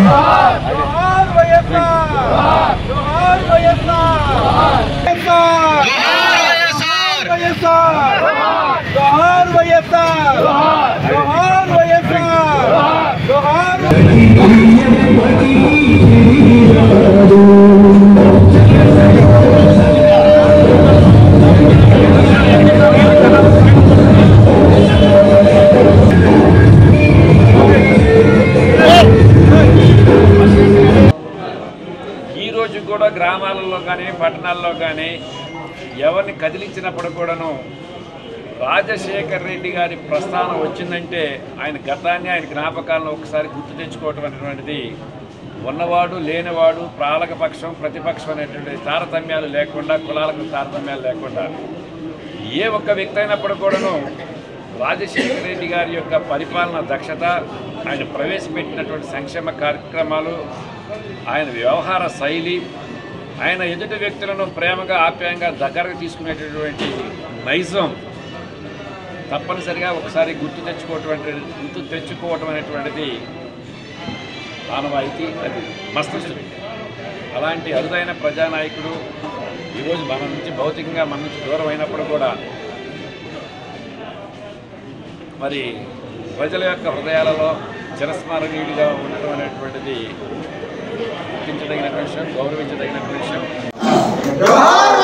జోహార్ వైఎస్ఆర్ జోహార్ వైఎస్ఆర్ వైఎస్ఆర్ జోహార్ వైఎస్ఆర్ జోహార్ వైఎస్ఆర్ జోహార్ ఈ రోజు కూడా గ్రామాలలో కానీ పట్టణాల్లో కానీ ఎవరిని కదిలించినప్పుడు కూడాను రాజశేఖర్ రెడ్డి గారి ప్రస్థానం వచ్చిందంటే ఆయన గతాన్ని ఆయన జ్ఞాపకాలను ఒకసారి గుర్తు తెచ్చుకోవటం అనేటువంటిది ఉన్నవాడు లేనివాడు ప్రాలక పక్షం ప్రతిపక్షం అనేటువంటి తారతమ్యాలు లేకుండా కులాలకు తారతమ్యాలు లేకుండా ఏ ఒక్క వ్యక్తి అయినప్పుడు కూడాను రాజశేఖర రెడ్డి గారి యొక్క పరిపాలన దక్షత ఆయన ప్రవేశపెట్టినటువంటి సంక్షేమ కార్యక్రమాలు ఆయన వ్యవహార శైలి ఆయన ఎదుటి వ్యక్తులను ప్రేమగా ఆప్యాయంగా దగ్గరకు తీసుకునేటటువంటి నైజం తప్పనిసరిగా ఒకసారి గుర్తు తెచ్చుకోవటం గుర్తు తెచ్చుకోవటం అనేటువంటిది ఆనవాయితీ అది మస్తు అలాంటి అరుదైన ప్రజానాయకుడు ఈరోజు మన నుంచి భౌతికంగా మన నుంచి దూరం అయినప్పుడు కూడా మరి ప్రజల యొక్క హృదయాలలో చిరస్మరణీయుడిగా ఉండటం అనేటువంటిది గుర్తించదగిన విషయం గౌరవించదగిన విషయం జోహార్